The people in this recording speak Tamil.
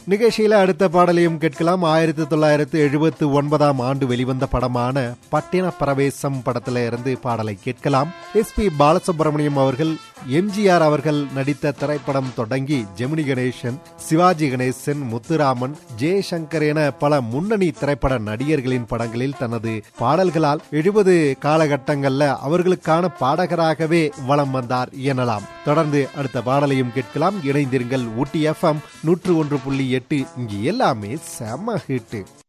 நிகழ்ச்சியில அடுத்த பாடலையும் கேட்கலாம் ஆயிரத்தி தொள்ளாயிரத்தி எழுபத்தி ஒன்பதாம் ஆண்டு வெளிவந்த படமான பட்டின பிரவேசம் படத்துல இருந்து பாடலை கேட்கலாம் எஸ் பி பாலசுப்ரமணியம் அவர்கள் எம்ஜிஆர் அவர்கள் நடித்த திரைப்படம் தொடங்கி ஜெமினி கணேசன் சிவாஜி கணேசன் முத்துராமன் ஜெயசங்கர் என பல முன்னணி திரைப்பட நடிகர்களின் படங்களில் தனது பாடல்களால் எழுபது காலகட்டங்கள்ல அவர்களுக்கான பாடகராகவே வலம் வந்தார் எனலாம் தொடர்ந்து அடுத்த பாடலையும் கேட்கலாம் இணைந்திருங்கள் ஊட்டி எஃப்எம் நூற்று ஒன்று புள்ளி எட்டு இங்கு எல்லாமே செம ஹிட்டு